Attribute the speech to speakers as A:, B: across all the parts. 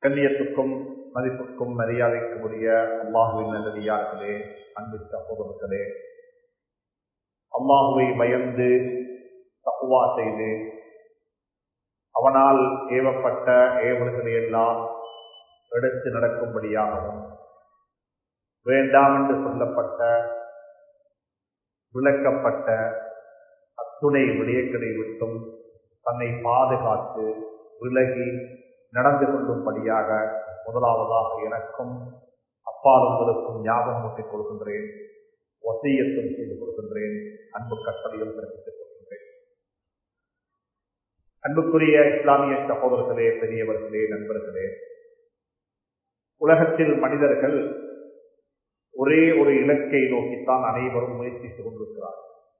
A: கண்ணியத்துக்கும் மதிப்புக்கும் மரியாதைக்கும் உரிய அல்லாஹுவின் நல்லடியார்களே அன்பு சகோதரர்களே அல்லாஹுவை பயந்து தப்புவா செய்து அவனால் ஏவப்பட்ட ஏவல்களை எல்லாம் எடுத்து நடக்கும்படியாகவும் வேண்டாம் என்று சொல்லப்பட்ட விளக்கப்பட்ட அத்துணை விடயங்களை விட்டும் தன்னை பாதுகாத்து விலகி நடந்து கொள்ளும்படியாக முதலாவதாக எனக்கும் அப்பால் உங்களுக்கும் ஞாபகம் ஊட்டிக் கொள்கின்றேன் வசியத்தும் செய்து கொள்கின்றேன் அன்பு கட்டளையும் பிறப்பித்துக் கொள்கின்றேன் அன்புக்குரிய இஸ்லாமிய சகோதரர்களே பெரியவர்களே நண்பர்களே உலகத்தில் மனிதர்கள் ஒரே ஒரு இலக்கை நோக்கித்தான் அனைவரும் முயற்சி செய்து கொண்டிருக்கிறார்கள்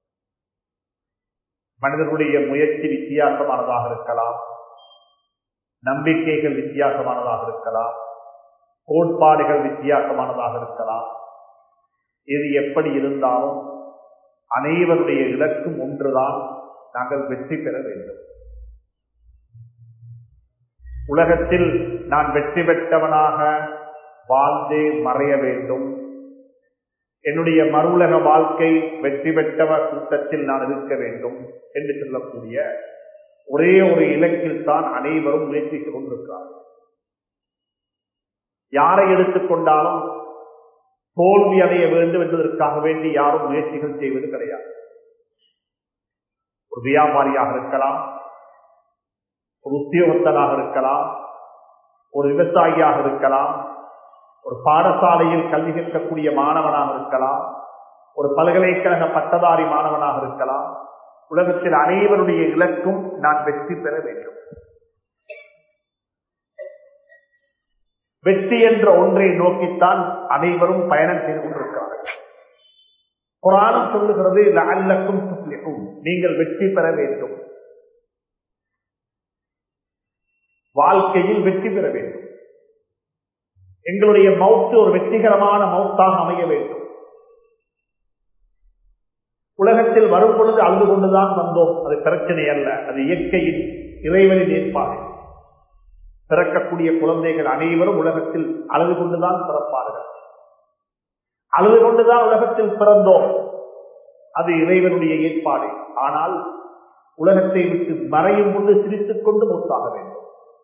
A: மனிதர்களுடைய முயற்சி வித்தியாசமானதாக இருக்கலாம் நம்பிக்கைகள் வித்தியாசமானதாக இருக்கலாம் கோட்பாடுகள் வித்தியாசமானதாக இருக்கலாம் இது எப்படி இருந்தாலும் அனைவருடைய இலக்கும் ஒன்றுதான் நாங்கள் வெற்றி பெற வேண்டும் உலகத்தில் நான் வெற்றி பெற்றவனாக வாழ்ந்து மறைய வேண்டும் என்னுடைய மறுவுலக வாழ்க்கை வெற்றி பெற்றவர் கூட்டத்தில் நான் இருக்க வேண்டும் என்று சொல்லக்கூடிய ஒரே ஒரு இலக்கில் தான் அனைவரும் முயற்சித்து கொண்டிருக்கிறார்கள் யாரை எடுத்துக்கொண்டாலும் தோல்வி அடைய வேண்டும் என்பதற்காக வேண்டி யாரும் முயற்சிகள் செய்வது கிடையாது ஒரு வியாபாரியாக இருக்கலாம் ஒரு உத்தியோகத்தனாக இருக்கலாம் ஒரு விவசாயியாக இருக்கலாம் ஒரு பாடசாலையில் கல்வி கற்கக்கூடிய மாணவனாக இருக்கலாம் ஒரு பல்கலைக்கழக பட்டதாரி மாணவனாக இருக்கலாம் உலகத்தில் அனைவருடைய இலக்கும் நான் வெற்றி பெற வேண்டும் வெற்றி என்ற ஒன்றை நோக்கித்தான் அனைவரும் பயணம் செய்து கொண்டிருக்கிறார்கள் குரானம் சொல்லுகிறது லஅல்லக்கும் துஃப்லிஹூன் நீங்கள் வெற்றி பெற வேண்டும் வாழ்க்கையில் வெற்றி பெற வேண்டும் எங்களுடைய மௌத்து ஒரு வெற்றிகரமான மௌத்தாக அமைய வேண்டும் உலகத்தில் வரும் பொழுது அழுது கொண்டுதான் வந்தோம் அது பிரச்சனை அல்ல அது இயற்கையின் இறைவனின் ஏற்பாடு பிறக்கக்கூடிய குழந்தைகள் அனைவரும் உலகத்தில் அழுது கொண்டுதான் பிறப்பார்கள் அழுது கொண்டுதான் உலகத்தில் பிறந்தோம் அது இறைவனுடைய ஏற்பாடு ஆனால் உலகத்தை விட்டு மறையும் பொழுது சிரித்துக் கொண்டு மூத்தாக வேண்டும்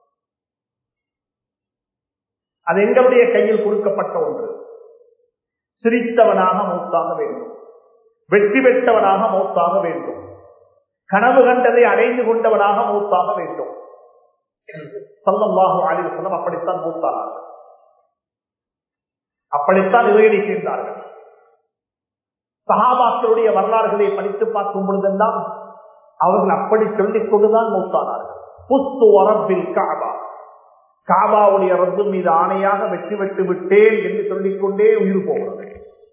A: அது எங்களுடைய கையில் கொடுக்கப்பட்ட ஒன்று சிரித்தவனாக மூத்தாக வேண்டும் வெற்றி பெற்றவனாக மௌத்தாக வேண்டும் கனவு கண்டதை அடைந்து கொண்டவனாக மௌத்தாக வேண்டும் சல்லல்லாஹு அலைஹி வஸல்லம் அப்படித்தான் மூத்தானார்கள் அப்படித்தான் நிறைவேற்றியிருந்தார்கள் சஹாபாக்களுடைய வரலாறுகளை படித்து பார்க்கும் பொழுதெல்லாம் அவர்கள் அப்படி சொல்லிக் கொண்டுதான் மூத்தானார்கள் புத்து வரப்பில் காபா காபாவுடைய ரத்து மீது ஆணையாக வெற்றி பெற்று விட்டேன் என்று சொல்லிக்கொண்டே உயிர் போகிறது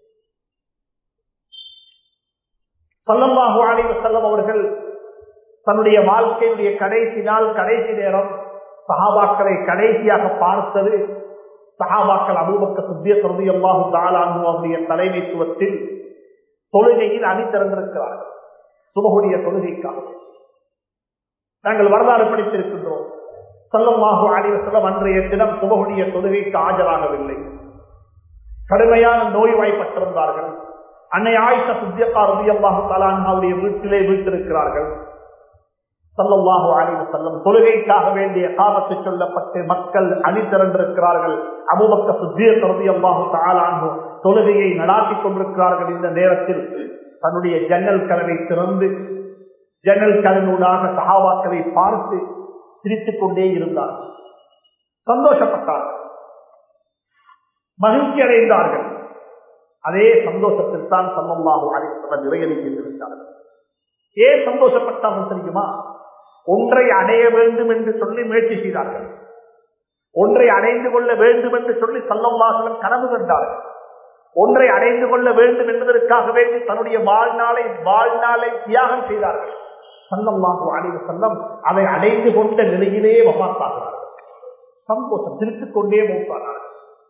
A: சல்லம்பாஹு அலைவ செல்லம் அவர்கள் தன்னுடைய வாழ்க்கையுடைய கடைசி நாள் கடைசி நேரம் சஹாபாக்களை கடைசியாக பார்த்தது சஹாபாக்கள் அபூபக்க சுத்திய கருதி அல்லாஹு தாலானுடைய தலைமைத்துவத்தில் தொழுகையில் அணி திறந்திருக்கிறார்கள் சுபகுடைய தொழுகைக்காக நாங்கள் வரலாறு படித்திருக்கின்றோம் சல்லம்மாஹு அலைவ செல்லம் அன்றைய தினம் சுபகுடைய தொழுகைக்கு ஆஜராகவில்லை கடுமையான நோய்வாய்ப்பட்டிருந்தார்கள் அன்னை ஆயிஷா சுத்தியக்கா ரவி அல்லாஹு தலான்ஹாவுடைய வீட்டிலே வீட்டிருக்கிறார்கள் சல்லல்லாஹு அலைவு செல்லம் தொழுகைக்காக வேண்டிய காலத்து சொல்லப்பட்டு மக்கள் அணி திரண்டிருக்கிறார்கள் அபுபக்க சுத்திய ரவி அல்லாஹு தாலான்ஹு தொழுகையை நடாத்தி கொண்டிருக்கிறார்கள் இந்த நேரத்தில் தன்னுடைய ஜன்னல் கதவை திறந்து ஜன்னல் கதனூடாக சகாவாக்களை பார்த்து சிரித்துக் கொண்டே இருந்தார்கள் சந்தோஷப்பட்டார்கள் மகிழ்ச்சி அடைந்தார்கள் அதே சந்தோஷத்தில் தான் சம்மம்மாவும் அழைத்தவர் நிறையறி செய்திருந்தார்கள் ஏன் சந்தோஷப்பட்டார்கள் தெரியுமா ஒன்றை அடைய வேண்டும் என்று சொல்லி முயற்சி செய்தார்கள் ஒன்றை அடைந்து கொள்ள வேண்டும் என்று சொல்லி சல்லம்மாசலம் கனவு கண்டார்கள் ஒன்றை அடைந்து கொள்ள வேண்டும் என்பதற்காக வேண்டி தன்னுடைய வாழ்நாளை வாழ்நாளை தியாகம் செய்தார்கள் சல்லம்மாகு அடைவு செல்லம் அதை அடைந்து கொண்ட நிலையிலே வபாத்தாகிறார்கள் சந்தோஷம் சிரித்துக் கொண்டே மூப்பானார்கள்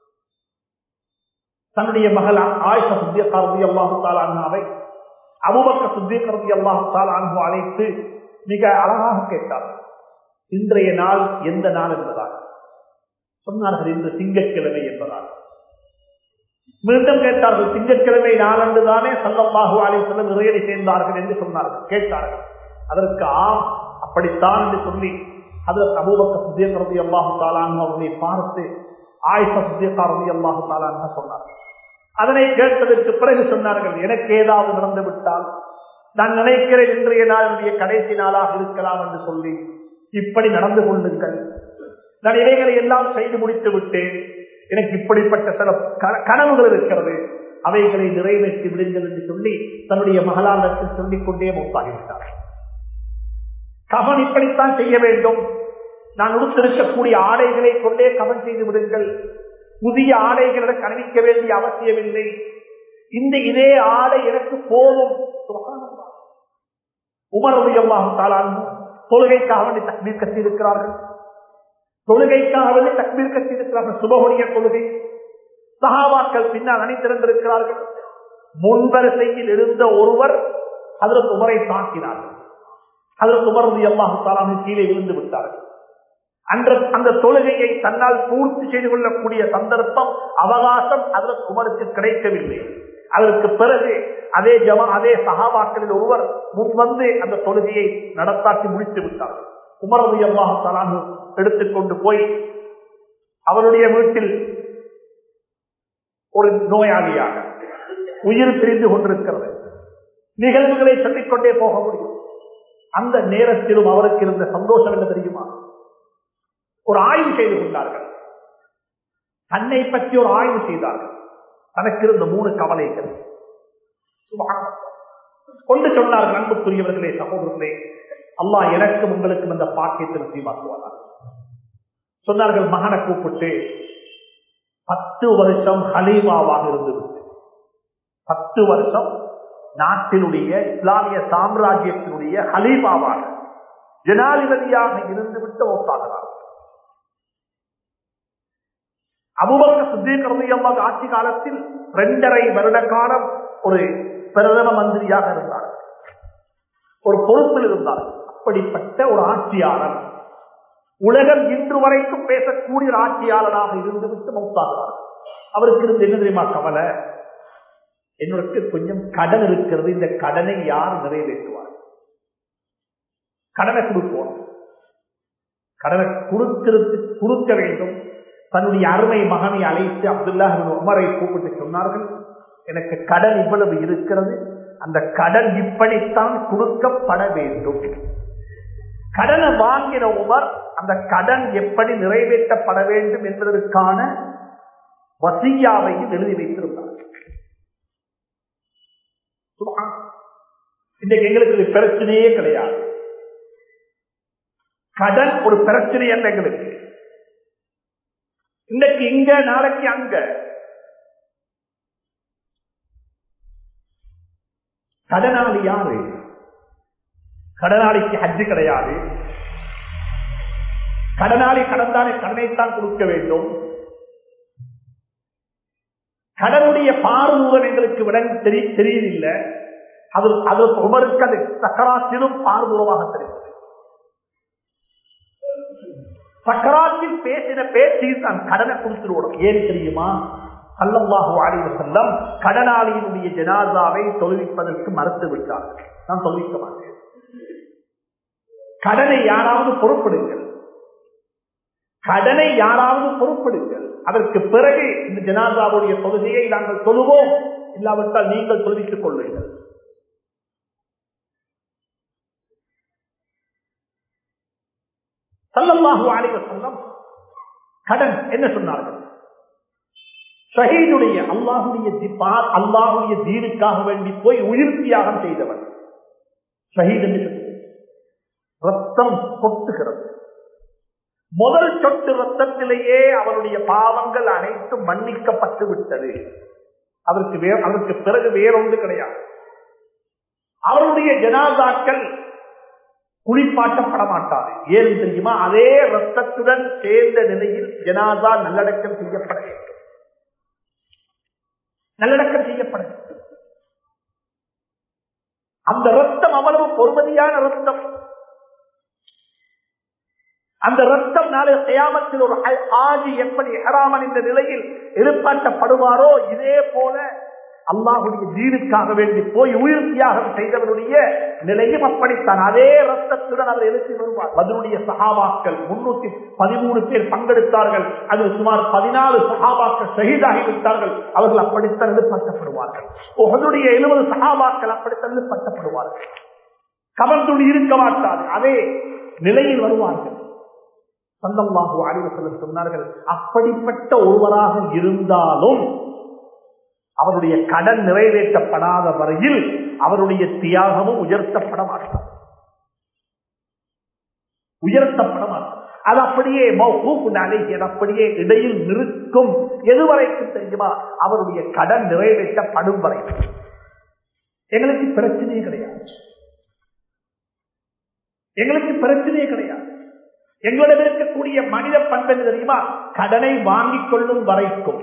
A: தன்னுடைய மகள் ஆயுஷ சுத்திய கருதி அல்லாஹு தாலாவை அபுபக்க சுத்திய கருதி அல்லாஹு தாலானு அழைத்து மிக அழகாக கேட்டார் இன்றைய நாள் எந்த நாள் என்பதாக சொன்னார்கள் இன்று திங்கட்கிழமை என்பதால் மீண்டும் கேட்டார்கள் திங்கட்கிழமை நாளன்று தானே சல்லம்பாகு அலிசல்லம் இறையடி சேர்ந்தார்கள் என்று சொன்னார்கள் கேட்டார்கள் அதற்கு ஆம் அப்படித்தான் என்று சொல்லி அதில் அபூபக்க சுத்தியக் ரவி அல்லாஹு தாலான் அவர்களை பார்த்து ஆயிஷா சுத்தியக்கா ரவி அல்லாஹு தாலான் சொன்னார்கள் அதனை கேட்டதற்கு பிறகு சொன்னார்கள் எனக்கு ஏதாவது நடந்து விட்டால் நான் நினைக்கிறேன் இன்றைய நாளுடைய கடைசி நாளாக இருக்கலாம் என்று சொல்லி இப்படி நடந்து கொள்ளுங்கள் நான் இவைகளை எல்லாம் செய்து முடித்து விட்டேன் எனக்கு இப்படிப்பட்ட சில கனவுகள் இருக்கிறது அவைகளை நிறைவேற்றி விடுங்கள் என்று சொல்லி தன்னுடைய மகளாளத்தில் சொல்லிக் கொண்டே மௌத்தாகிவிட்டார் கவன் இப்படித்தான் செய்ய வேண்டும் நான் உடுத்திருக்கக்கூடிய ஆடைகளை கொண்டே கவன் செய்து விடுங்கள் புதிய ஆடைகளை கணிக்க வேண்டிய அவசியமில்லை இந்த இதே ஆடை எனக்கு போதும் உமரவியல்லாக தொழுகைக்காக வேண்டி தக்மீர் கட்டி இருக்கிறார்கள் தொழுகைக்காக வேண்டி தக்மீர் கட்டி இருக்கிறார்கள் சுபகுடைய தொழுகை சகாபாக்கள் பின்னால் அணிந்திருந்திருக்கிறார்கள் முன்வரிசையில் இருந்த ஒருவர் அதற்கு உமரை தாக்கினார்கள் அதற்கு உமரது அல்லாஹு தாலாமின் கீழே விழுந்து விட்டார்கள் அன்ற அந்த தொழுகையை தன்னால் பூர்த்தி செய்து கொள்ளக்கூடிய சந்தர்ப்பம் அவகாசம் அதற்கு உமருக்கு கிடைக்கவில்லை அதற்கு பிறகு அதே ஜமா அதே சகாபாக்களில் ஒருவர் முன் வந்து அந்த தொழுகையை நடத்தாக்கி முடித்து விட்டார்கள் உமரது அல்லாஹு தாலானு எடுத்துக்கொண்டு போய் அவருடைய வீட்டில் ஒரு நோயாளியாக உயிர் பிரிந்து கொண்டிருக்கிறது நிகழ்வுகளை சொல்லிக்கொண்டே போக முடியும் அந்த நேரத்திலும் அவருக்கு இருந்த சந்தோஷம் என்ன தெரியுமா ஒரு ஆய்வு செய்து கொண்டார்கள் தன்னை பற்றி ஒரு ஆய்வு செய்தார்கள் தனக்கு இருந்த மூணு கவலைகள் கொண்டு சொன்னார்கள் அன்புக்குரியவர்களே சகோதரர்களே அல்லா எனக்கும் உங்களுக்கும் இந்த பாக்கியத்தை நசீவாக்குவார்கள் சொன்னார்கள் மகனை கூப்பிட்டு பத்து வருஷம் ஹலீமாவாக இருந்துவிட்டு பத்து வருஷம் நாட்டினுடைய இஸ்லாமிய சாம்ராஜ்யத்தினுடைய ஹலீமாவாக ஜனாதிபதியாக இருந்துவிட்டு ஒத்தாகிறார் அபுபக்க சுத்தீகரமையம்மாக ஆட்சி காலத்தில் இரண்டரை வருட காலம் ஒரு பிரதம மந்திரியாக இருந்தார் ஒரு பொறுப்பில் இருந்தார் அப்படிப்பட்ட ஒரு ஆட்சியாளர் உலகம் இன்று வரைக்கும் பேசக்கூடிய ஒரு ஆட்சியாளராக இருந்துவிட்டு மௌத்தாகிறார் அவருக்கு இருந்து என்ன தெரியுமா கவலை என்னோட கொஞ்சம் கடன் இருக்கிறது இந்த கடனை யார் நிறைவேற்றுவார் கடனை கொடுப்போம் கடனை கொடுக்கிறது கொடுக்க வேண்டும் தன்னுடைய அருமை மகனை அழைத்து அப்துல்லா உமரை கூப்பிட்டு சொன்னார்கள் எனக்கு கடன் இவ்வளவு இருக்கிறது அந்த கடன் இப்படித்தான் கொடுக்கப்பட வேண்டும் கடனை வாங்கின உமர் அந்த கடன் எப்படி நிறைவேற்றப்பட வேண்டும் என்பதற்கான வசியாவையும் எழுதி வைத்திருந்தார் இன்றைக்கு எங்களுக்கு பிரச்சனையே கிடையாது கடன் ஒரு பிரச்சனை அல்ல எங்களுக்கு இன்னைக்கு இங்க நாளைக்கு அங்க கடனாளி யாரு கடனாளிக்கு ஹஜ்ஜு கிடையாது கடனாளி கடந்தானே கடனைத்தான் கொடுக்க வேண்டும் கடனுடைய பார்வூரம் எங்களுக்கு விட தெரியவில்லை அது அது உமருக்கு அது சக்கராத்திலும் பார்வூரமாக தெரிந்தது சக்கராத்தில் பேசின பேச்சில் தான் கடனை கொடுத்துருவோம் ஏன் தெரியுமா அல்லல்லாஹு அலைவ செல்லம் கடனாளியினுடைய ஜனாதாவை தொழுவிப்பதற்கு மறுத்து விட்டார்கள் நான் தொழுவிக்க மாட்டேன் கடனை யாராவது பொறுப்படுங்கள் கடனை யாராவது பொறுப்படுங்கள் அதற்கு பிறகு இந்த ஜனாதாவுடைய தொழுகையை நாங்கள் தொழுவோம் இல்லாவிட்டால் நீங்கள் தொழுவித்துக் கொள்வீர்கள் சல்லல்லாஹு அலைவ செல்லம் கடன் என்ன சொன்னார்கள் ஷஹீதுடைய அல்லாஹுடைய அல்லாஹுடைய தீனுக்காக வேண்டி போய் உயிர் தியாகம் செய்தவன் ஷஹீத் என்று ரத்தம் கொட்டுகிறது முதல் சொட்டு ரத்தத்திலேயே அவருடைய பாவங்கள் அனைத்தும் மன்னிக்கப்பட்டு விட்டது அதற்கு வே அதற்கு பிறகு வேறொன்று கிடையாது அவருடைய ஜனாதாக்கள் குளிப்பாட்டப்பட மாட்டாது ஏன் தெரியுமா அதே ரத்தத்துடன் சேர்ந்த நிலையில் ஜனாதா நல்லடக்கம் செய்யப்பட வேண்டும் நல்லடக்கம் செய்யப்பட வேண்டும் அந்த ரத்தம் அவ்வளவு பொறுமதியான ரத்தம் அந்த ரத்தம் நாளை கயாமத்தில் ஒரு ஆஜி எப்படி ஹராமன் இந்த நிலையில் எழுப்பாட்டப்படுவாரோ இதே போல அல்லாஹுடைய ஜீனுக்காக வேண்டி போய் உயிர் தியாகம் செய்தவருடைய நிலையும் அப்படித்தான் அதே ரத்தத்துடன் அவர் எழுச்சி வருவார் பதிலுடைய சகாபாக்கள் முன்னூத்தி பதிமூணு பேர் பங்கெடுத்தார்கள் அதில் சுமார் பதினாலு சகாபாக்கள் ஷஹீதாகிவிட்டார்கள் அவர்கள் அப்படித்தான் எழுப்பட்டப்படுவார்கள் அதனுடைய எழுபது சகாபாக்கள் அப்படித்தான் எழுப்பட்டப்படுவார்கள் கவர்ந்துடி இருக்க மாட்டாது அதே நிலையில் வருவார்கள் சந்தம்பாகு அறிவு சொன்னார்கள் அப்படிப்பட்ட ஒருவராக இருந்தாலும் அவருடைய கடன் நிறைவேற்றப்படாத வரையில் அவருடைய தியாகமும் உயர்த்தப்பட மாட்டார் உயர்த்தப்பட மாட்டார் அது அப்படியே அப்படியே இடையில் நிற்கும் எதுவரைக்கும் தெரியுமா அவருடைய கடன் நிறைவேற்றப்படும் வரை எங்களுக்கு பிரச்சனையே கிடையாது எங்களுக்கு பிரச்சனையே கிடையாது எங்களிடம் இருக்கக்கூடிய மனித பண்பு தெரியுமா கடனை வாங்கிக் கொள்ளும் வரைக்கும்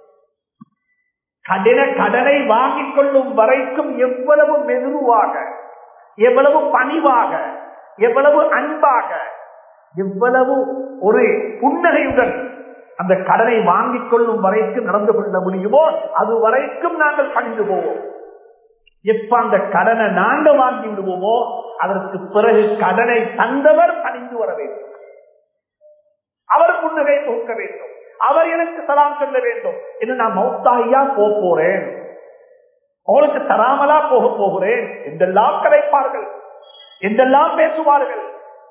A: கடன கடனை வாங்கிக் கொள்ளும் வரைக்கும் எவ்வளவு மெதுவாக எவ்வளவு பணிவாக எவ்வளவு அன்பாக எவ்வளவு ஒரு புன்னகையுடன் அந்த கடனை வாங்கிக் கொள்ளும் வரைக்கும் நடந்து கொள்ள முடியுமோ அது வரைக்கும் நாங்கள் பணிந்து போவோம் எப்ப அந்த கடனை நாங்கள் வாங்கி விடுவோமோ அதற்கு பிறகு கடனை தந்தவர் பணிந்து வர வேண்டும் அவர் புன்னகை போக்க வேண்டும் அவர் எனக்கு சலாம் சொல்ல வேண்டும் என்று நான் மௌத்தாயா போக போறேன் உங்களுக்கு தராமலா போக போகிறேன் என்றெல்லாம் கதைப்பார்கள் என்றெல்லாம் பேசுவார்கள்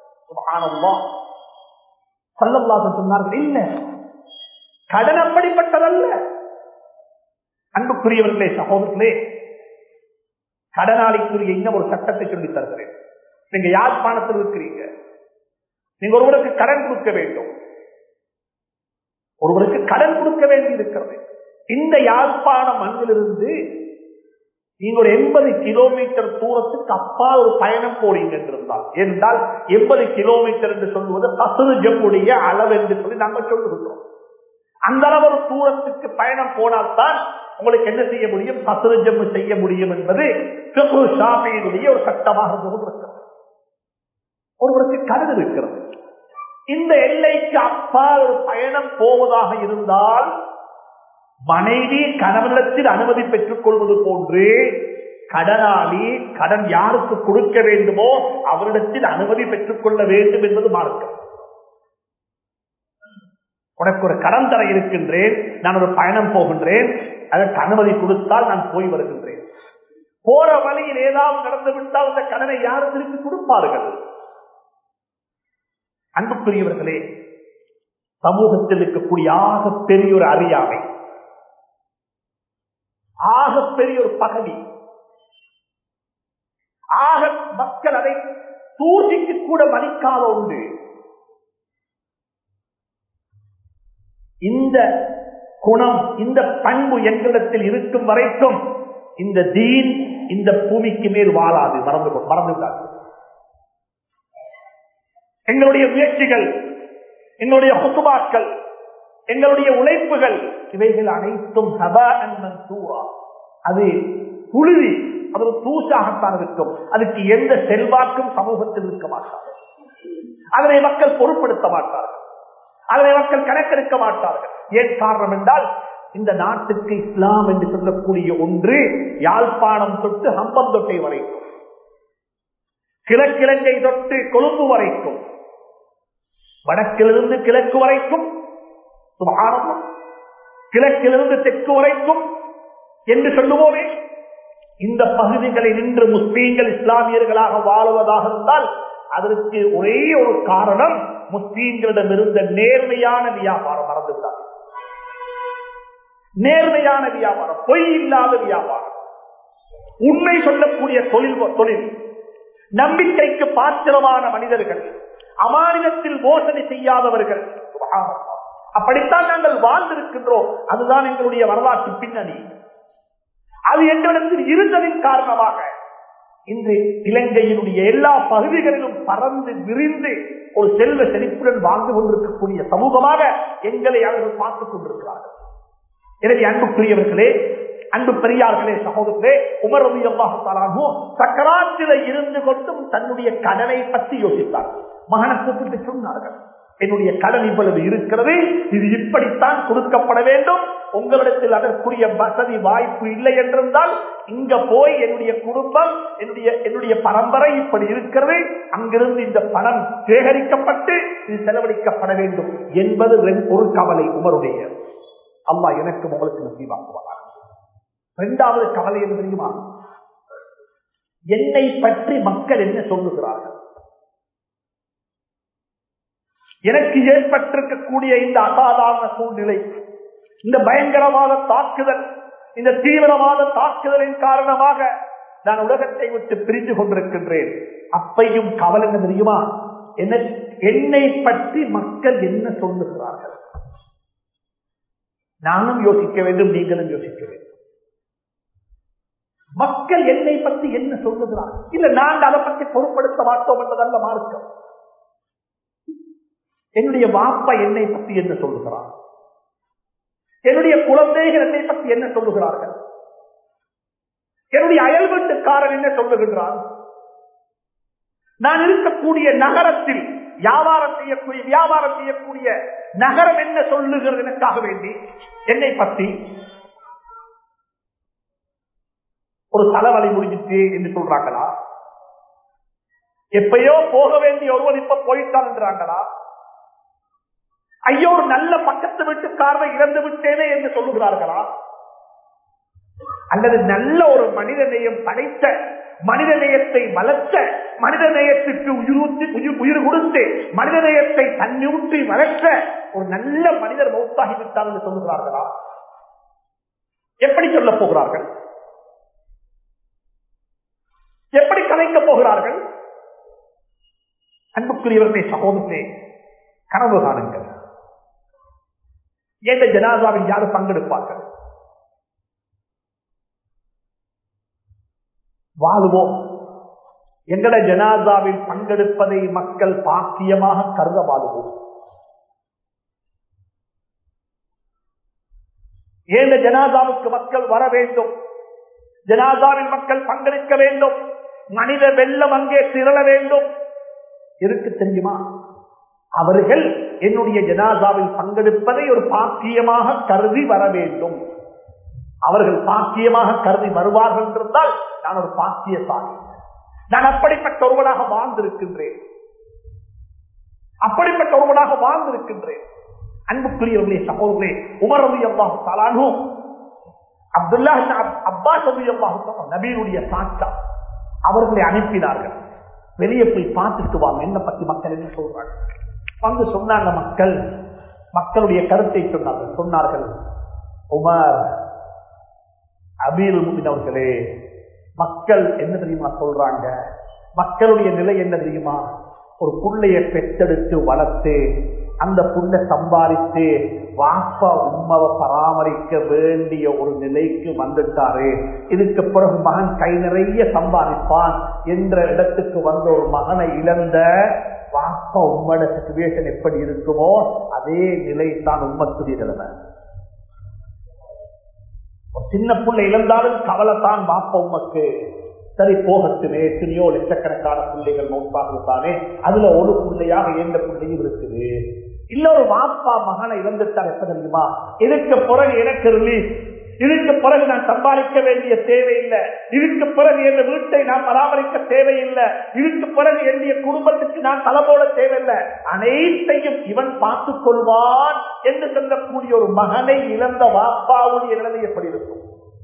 A: சல்லல்லாத சொன்னார்கள் இல்ல கடன் அப்படிப்பட்டதல்ல அன்புக்குரியவர்களே சகோதரர்களே கடனாளிக்குரிய இன்னும் ஒரு சட்டத்தை சொல்லி தருகிறேன் நீங்க யாழ்ப்பாணத்தில் இருக்கிறீங்க நீங்க ஒருவருக்கு கடன் கொடுக்க வேண்டும் ஒருவருக்கு கடன் கொடுக்க வேண்டி இருக்கிறது இந்த யாழ்ப்பாண மண்ணிலிருந்து நீங்க ஒரு எண்பது கிலோமீட்டர் தூரத்துக்கு அப்பா ஒரு பயணம் போறீங்க என்றிருந்தால் என்றால் எண்பது கிலோமீட்டர் என்று சொல்லுவது கசுருஜமுடைய அளவு என்று சொல்லி நாங்கள் சொல்லுகின்றோம் அந்த அளவு ஒரு தூரத்துக்கு பயணம் போனால்தான் உங்களுக்கு என்ன செய்ய முடியும் கசுருஜம் செய்ய முடியும் என்பது ஷாபியினுடைய ஒரு சட்டமாக இருக்கிறது ஒருவருக்கு கடன் இருக்கிறது இந்த எல்லைக்கு அப்பால் ஒரு பயணம் போவதாக இருந்தால் மனைவி கணவனிடத்தில் அனுமதி பெற்றுக் கொள்வது போன்று கடனாளி கடன் யாருக்கு கொடுக்க வேண்டுமோ அவரிடத்தில் அனுமதி பெற்றுக் கொள்ள வேண்டும் என்பது மார்க்கம் உனக்கு ஒரு கடன் தர இருக்கின்றேன் நான் ஒரு பயணம் போகின்றேன் அதற்கு அனுமதி கொடுத்தால் நான் போய் வருகின்றேன் போற வழியில் ஏதாவது நடந்து விட்டால் அந்த கடனை யாரும் திருப்பி கொடுப்பார்கள் அன்புக்குரியவர்களே சமூகத்தில் இருக்கக்கூடிய ஆக பெரிய ஒரு அறியாமை ஆக பெரிய ஒரு பகவி ஆக மக்கள் அதை தூசிக்கு கூட மதிக்காத ஒன்று இந்த குணம் இந்த பண்பு எங்களிடத்தில் இருக்கும் வரைக்கும் இந்த தீன் இந்த பூமிக்கு மேல் வாழாது மறந்து மறந்துவிடாது எங்களுடைய முயற்சிகள் எங்களுடைய குத்துபாக்கள் எங்களுடைய உழைப்புகள் இவைகள் அனைத்தும் சூரா அது புழுதி அது ஒரு தூசாகத்தான் இருக்கும் அதுக்கு எந்த செல்வாக்கும் சமூகத்தில் இருக்க மாட்டார்கள் அதனை மக்கள் பொருட்படுத்த மாட்டார்கள் அதனை மக்கள் கணக்கெடுக்க மாட்டார்கள் ஏன் காரணம் என்றால் இந்த நாட்டுக்கு இஸ்லாம் என்று சொல்லக்கூடிய ஒன்று யாழ்ப்பாணம் தொட்டு ஹம்பந்தொட்டை வரைக்கும் கிழக்கிழங்கை தொட்டு கொழும்பு வரைக்கும் வடக்கிலிருந்து கிழக்கு வரைக்கும் சுகாரம் கிழக்கிலிருந்து தெற்கு வரைக்கும் என்று சொல்லுவோமே இந்த பகுதிகளில் நின்று முஸ்லீம்கள் இஸ்லாமியர்களாக வாழுவதாக இருந்தால் அதற்கு ஒரே ஒரு காரணம் முஸ்லீம்களிடம் இருந்த நேர்மையான வியாபாரம் மறந்துவிட்டார் நேர்மையான வியாபாரம் பொய் இல்லாத வியாபாரம் உண்மை சொல்லக்கூடிய தொழில் தொழில் நம்பிக்கைக்கு பாத்திரமான மனிதர்கள் அமானிதத்தில் மோசடி செய்யாதவர்கள் அப்படித்தான் நாங்கள் வாழ்ந்திருக்கின்றோம் அதுதான் எங்களுடைய வரலாற்று பின்னணி அது எங்களிடத்தில் இருந்ததின் காரணமாக இன்று இலங்கையினுடைய எல்லா பகுதிகளிலும் பறந்து விரிந்து ஒரு செல்வ செழிப்புடன் வாழ்ந்து கொண்டிருக்கக்கூடிய சமூகமாக எங்களை அவர்கள் பார்த்துக் கொண்டிருக்கிறார்கள் எனவே அன்புக்குரியவர்களே அன்பு பெரியார்களே சகோதரர்களே உமர் ரவி அல்லாஹாலும் சக்கராத்தில இருந்து கொண்டும் தன்னுடைய கடனை பற்றி யோசித்தார் மகனை கூப்பிட்டு சொன்னார்கள் என்னுடைய கடன் இவ்வளவு இருக்கிறது இது இப்படித்தான் கொடுக்கப்பட வேண்டும் உங்களிடத்தில் அதற்குரிய வசதி வாய்ப்பு இல்லை என்றிருந்தால் இங்க போய் என்னுடைய குடும்பம் என்னுடைய என்னுடைய பரம்பரை இப்படி இருக்கிறது அங்கிருந்து இந்த பணம் சேகரிக்கப்பட்டு இது செலவழிக்கப்பட வேண்டும் என்பது ஒரு கவலை உமருடைய அம்மா எனக்கு உங்களுக்கு நசீவாக்குவார் இரண்டாவது கவலை என்ன தெரியுமா என்னை பற்றி மக்கள் என்ன சொல்லுகிறார்கள் எனக்கு ஏற்பட்டிருக்கக்கூடிய இந்த அசாதாரண சூழ்நிலை இந்த பயங்கரவாத தாக்குதல் இந்த தீவிரவாத தாக்குதலின் காரணமாக நான் உலகத்தை விட்டு பிரிந்து கொண்டிருக்கின்றேன் அப்பையும் கவலை என்ன தெரியுமா என்னை பற்றி மக்கள் என்ன சொல்லுகிறார்கள் நானும் யோசிக்க வேண்டும் நீங்களும் யோசிக்க வேண்டும் மக்கள் என்னை பற்றி என்ன சொல்லுகிறார்கள் இல்ல நாங்கள் அதை பற்றி பொருட்படுத்த மாட்டோம் என்பதல்ல மார்க்கம் என்னுடைய வாப்பா என்னை பற்றி என்ன சொல்லுகிறார் என்னுடைய குழந்தைகள் என்னை பற்றி என்ன சொல்லுகிறார்கள் என்னுடைய அயல் வீட்டுக்காரன் என்ன சொல்லுகின்றான் நான் இருக்கக்கூடிய நகரத்தில் வியாபாரம் செய்யக்கூடிய வியாபாரம் செய்யக்கூடிய நகரம் என்ன சொல்லுகிறது எனக்காக வேண்டி என்னை பற்றி ஒரு தலைவலி முடிஞ்சிட்டு என்று சொல்றாங்களா எப்பயோ போக வேண்டிய ஒருவர் இப்ப போயிட்டான் என்றாங்களா ஐயோ ஒரு நல்ல பக்கத்து வீட்டுக்காரனை இறந்து விட்டேனே என்று சொல்லுகிறார்களா அல்லது நல்ல ஒரு மனித நேயம் படைத்த மனித நேயத்தை வளர்த்த மனித நேயத்திற்கு உயிரூற்றி உயிர் கொடுத்து மனித நேயத்தை தன்னியூற்றி வளர்த்த ஒரு நல்ல மனிதர் மௌத்தாகிவிட்டார் என்று சொல்லுகிறார்களா எப்படி சொல்ல போகிறார்கள் எப்படி கலைக்கப் போகிறார்கள் அன்புக்குரியவர்களே சகோதரே கனவு காணுங்கள் எந்த ஜனாதாவில் யாரு பங்கெடுப்பார்கள் வாழுவோம் எங்கட ஜனாதாவில் பங்கெடுப்பதை மக்கள் பாக்கியமாக கருத வாழுவோம் ஏந்த ஜனாதாவுக்கு மக்கள் வர வேண்டும் ஜனாதாவில் மக்கள் பங்கெடுக்க வேண்டும் மனித வெள்ளம் அங்கே திரள வேண்டும் இருக்கு தெரியுமா அவர்கள் என்னுடைய ஜனாதாவில் பங்கெடுப்பதை ஒரு பாக்கியமாக கருதி வர வேண்டும் அவர்கள் பாக்கியமாக கருதி வருவார்கள் என்றால் நான் ஒரு பாக்கியசாலி நான் அப்படிப்பட்ட ஒருவனாக வாழ்ந்திருக்கின்றேன் அப்படிப்பட்ட ஒருவனாக வாழ்ந்திருக்கின்றேன் அன்புக்குரியவர்களே சகோதரே உமர் ரவி அல்லாஹு தலானு அப்துல்லா அப்பாஸ் ரவி அல்லாஹு நபீனுடைய சாட்சா அவர்களை அனுப்பினார்கள் வெளியே போய் பார்த்துட்டு வாங்க என்ன பத்தி மக்கள் என்ன சொல்றாங்க வந்து சொன்னாங்க மக்கள் மக்களுடைய கருத்தை சொன்னார்கள் சொன்னார்கள் உமர் அபீல் அவர்களே மக்கள் என்ன தெரியுமா சொல்றாங்க மக்களுடைய நிலை என்ன தெரியுமா ஒரு புள்ளைய பெற்றெடுத்து வளர்த்து அந்த புள்ள சம்பாதித்து வாப்பா உண்மவை பராமரிக்க வேண்டிய ஒரு நிலைக்கு வந்துட்டாரு இதுக்கு பிறகு மகன் கை நிறைய சம்பாதிப்பான் என்ற இடத்துக்கு வந்த ஒரு மகனை இழந்த வாப்பா உம்மோட சுச்சுவேஷன் எப்படி இருக்குமோ அதே நிலை தான் உம்மத்துடைய நிலைமை சின்ன புள்ளை இழந்தாலும் கவலை தான் வாப்ப உமக்கு சரி போகட்டுமே எத்தனையோ லட்சக்கணக்கான பிள்ளைகள் நோட்டாகத்தானே அதுல ஒரு பிள்ளையாக எந்த பிள்ளையும் இருக்குது இல்ல ஒரு வாப்பா மகனை இழந்துட்டார் எப்ப தெரியுமா இதுக்கு பிறகு எனக்கு ரிலீஸ் இதுக்கு பிறகு நான் சம்பாதிக்க வேண்டிய தேவையில்லை இதுக்கு பிறகு என் வீட்டை நான் பராமரிக்க தேவையில்லை இதுக்கு பிறகு என்னுடைய குடும்பத்துக்கு நான் தலைபோட தேவையில்லை அனைத்தையும் இவன் பார்த்துக் கொள்வான் என்று சொல்லக்கூடிய ஒரு மகனை இழந்த வாப்பாவுடைய நிலைமை எப்படி இருக்கும்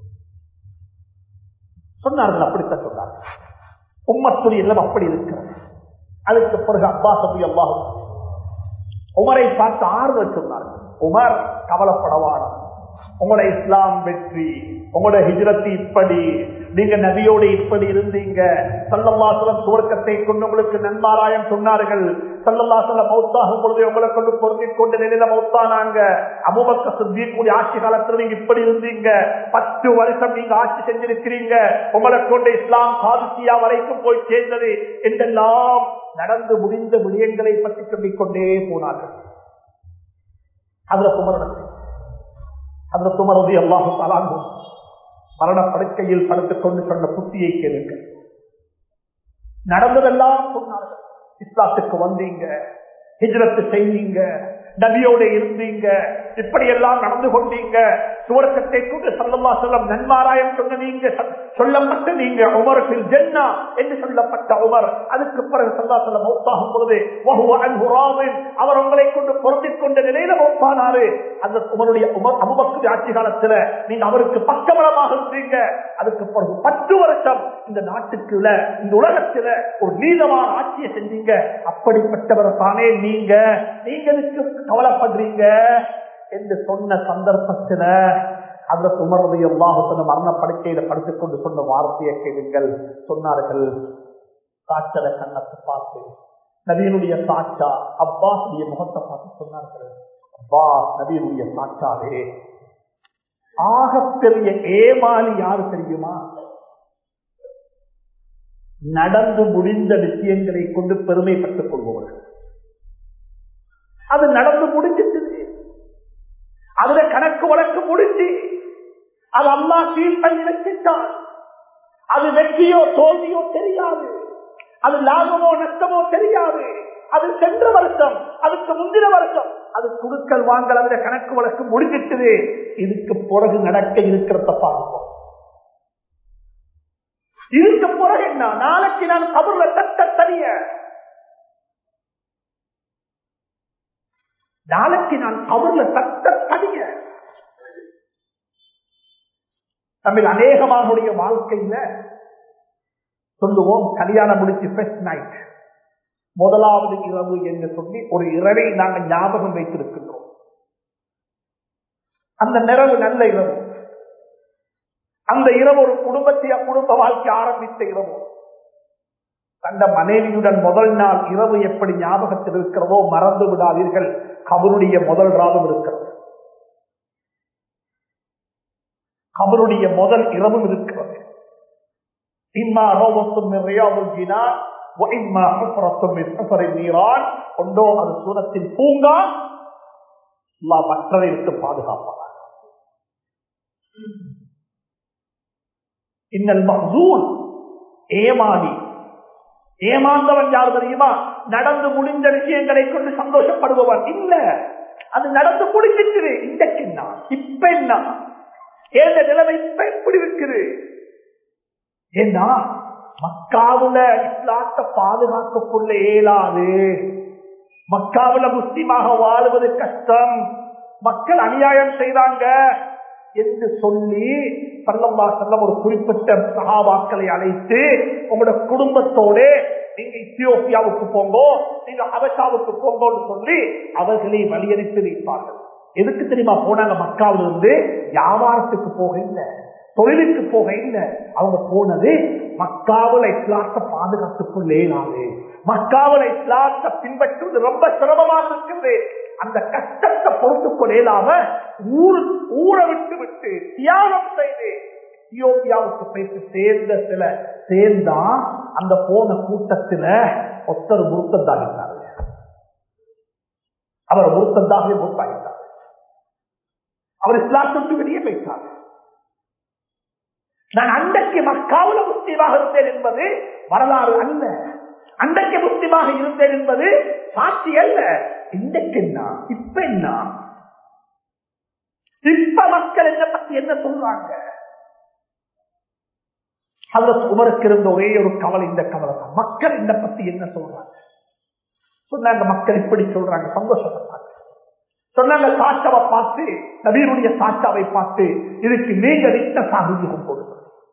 A: சொன்னார்கள் அப்படித்தான் சொன்னார்கள் உம்மத்துடைய நிலம் அப்படி இருக்கிறது அதுக்கு பிறகு அப்பா சபி அல்லாஹும் உமரை பார்த்து ஆறுதல் சொன்னார்கள் உமர் கவலைப்படவான உங்களோட இஸ்லாம் வெற்றி உங்களோட ஹிஜரத்து இப்படி நீங்க நபியோட இப்படி இருந்தீங்க சல்லல்லாசலம் சுவர்க்கத்தை கொண்டு உங்களுக்கு நன்மாராயம் சொன்னார்கள் சல்லல்லாசலம் மௌத்தாகும் பொழுது உங்களை கொண்டு பொருந்திக் கொண்டு நிலையில மௌத்தானாங்க அபுபக்க சுத்தியக்கூடிய ஆட்சி காலத்துல நீங்க இப்படி இருந்தீங்க பத்து வருஷம் நீங்க ஆட்சி செஞ்சிருக்கிறீங்க உங்களை கொண்டு இஸ்லாம் காதுசியா வரைக்கும் போய் சேர்ந்தது என்றெல்லாம் நடந்து முடிந்த விடயங்களை பற்றி சொல்லிக் கொண்டே போனார்கள் அதுல குமரன் அந்த துமரது அல்லாஹு தலாங்கும் மரண படுக்கையில் படுத்துக் கொண்டு சொன்ன புத்தியை கேளுங்கள் நடந்ததெல்லாம் சொன்னார்கள் இஸ்லாத்துக்கு வந்தீங்க ஹிஜ்ரத்து செய்வீங்க நபியோட இருந்தீங்க இப்படி எல்லாம் நடந்து கொண்டீங்க சுவர்க்கத்தை கொண்டு சல்லல்லா செல்லம் நன்மாராயம் சொன்ன நீங்க சொல்லப்பட்ட நீங்க உமரத்தில் ஜென்னா என்று சொல்லப்பட்ட உமர் அதுக்கு பிறகு சல்லா செல்லம் மௌத்தாகும் பொழுது அவர் உங்களை கொண்டு பொருந்திக் கொண்ட நிலையில மௌத்தானாரு அந்த உமருடைய உமர் அபுபக்தி ஆட்சி காலத்துல நீங்க அவருக்கு பக்கபலமாக இருந்தீங்க அதுக்கு பிறகு பத்து வருஷம் இந்த நாட்டுக்குள்ள இந்த உலகத்துல ஒரு நீதமான ஆட்சியை செஞ்சீங்க அப்படிப்பட்டவர் தானே நீங்க நீங்க இதுக்கு கவலைப்படுறீங்க என்று சொன்ன சந்தர்ப்பத்துல அந்த உமரது எல்லாத்தன மரண படுக்கையில படுத்துக் கொண்டு சொன்ன வார்த்தையை கேளுங்கள் சொன்னார்கள் சாட்சத கண்ணத்தை பார்த்து நபியனுடைய சாட்சா அப்பாசுடைய முகத்தை பார்த்து சொன்னார்கள் அப்பா நபியனுடைய சாட்சாவே ஆகப்பெரிய ஏமாளி யாரு தெரியுமா நடந்து முடிந்த விஷயங்களை கொண்டு பெருமைப்பட்டுக் கொள்பவர்கள் அது நடந்து முடிஞ்சிட்டு அதுல கணக்கு வழக்கு முடிஞ்சு அது அம்மா கீழ் பண்ணி வச்சிட்டான் அது வெற்றியோ தோல்வியோ தெரியாது அது லாபமோ நஷ்டமோ தெரியாது அது சென்ற வருஷம் அதுக்கு முந்தின வருஷம் அது குடுக்கல் வாங்கல் அதுல கணக்கு வழக்கு முடிஞ்சிட்டது இதுக்கு பிறகு நடக்க இருக்கிறத பார்ப்போம் இதுக்கு பிறகு என்ன நாளைக்கு நான் கபர்ல தட்ட தனிய நாளைக்கு நான் கபர்ல தட்ட தனிய தமிழ் அநேகமானுடைய வாழ்க்கையில சொல்லுவோம் கல்யாணம் முடிச்சு ஃபர்ஸ்ட் நைட் முதலாவது இரவு என்று சொல்லி ஒரு இரவை நாங்கள் ஞாபகம் வைத்திருக்கின்றோம் அந்த நிறவு நல்ல இரவு அந்த இரவு ஒரு குடும்பத்தைய குடும்ப வாழ்க்கை ஆரம்பித்த இரவு தந்த மனைவியுடன் முதல் நாள் இரவு எப்படி ஞாபகத்தில் இருக்கிறதோ மறந்து விடாதீர்கள் கபருடைய முதல் ராவும் இருக்கிறது கபருடைய முதல் இரவும் இருக்கிறது இம்மா ரோபத்தும் நிறையாமல் நீரான் கொண்டோ அது சூரத்தின் பூங்கா மற்றதை விட்டு பாதுகாப்பாக இன்னல் மஹூல் ஏமாடி ஏமாந்தவன் யார் தெரியுமா நடந்து முடிந்த விஷயங்களை கொண்டு சந்தோஷப்படுபவன் இல்ல அது நடந்து முடிஞ்சிட்டு இன்றைக்கு என்ன இப்ப என்ன ஏந்த நிலைமை இப்ப எப்படி இருக்குது ஏன்னா மக்காவுல இஸ்லாத்தை பாதுகாக்கக்குள்ள இயலாது மக்காவுல முஸ்லிமாக வாழ்வது கஷ்டம் மக்கள் அநியாயம் செய்தாங்க என்று சொல்லி சல்லம்மா செல்லம் ஒரு குறிப்பிட்ட சகாபாக்களை அழைத்து உங்களோட குடும்பத்தோட நீங்க இத்தியோப்பியாவுக்கு போங்கோ நீங்க அவசாவுக்கு போங்கோன்னு சொல்லி அவர்களை வழியனுப்பி வைப்பார்கள் எதுக்கு தெரியுமா போனாங்க மக்காவில் இருந்து வியாபாரத்துக்கு போக இல்லை தொழிலுக்கு போக இல்லை அவங்க போனது மக்காவில் இஸ்லாத்தை பாதுகாத்துக் கொள்ளேனாது மக்காவில் இஸ்லாத்தை பின்பற்றுவது ரொம்ப சிரமமாக இருக்குது அந்த கஷ்டத்தை பொறுத்துக் கொள்ளாம ஊர் ஊரை விட்டு விட்டு தியாகம் செய்து இத்தியோப்பியாவுக்கு போயிட்டு சேர்ந்த சில சேர்ந்தா அந்த போன கூட்டத்துல ஒத்தர் முருத்தந்தாகிட்டார் அவர் முருத்தந்தாக முத்தாகிட்டார் அவர் இஸ்லாத்துக்கு வெளியே போயிட்டார் நான் அன்றைக்கு மக்காவுல முஸ்லீமாக இருந்தேன் என்பது வரலாறு அல்ல அன்றைக்கு முஸ்லீமாக இருந்தேன் என்பது சாட்சி அல்ல இன்றைக்கு என்ன இப்ப என்ன இப்ப மக்கள் என்ன பத்தி என்ன சொல்றாங்க அந்த உமருக்கு இருந்த ஒரே ஒரு கவலை இந்த கவலை தான் மக்கள் என்ன பத்தி என்ன சொல்றாங்க சொன்னாங்க மக்கள் இப்படி சொல்றாங்க சந்தோஷப்பட்டாங்க சொன்னாங்க சாட்சாவை பார்த்து நபீனுடைய சாட்சாவை பார்த்து இதுக்கு நீங்க நித்த சாகுஜம் கொடுங்க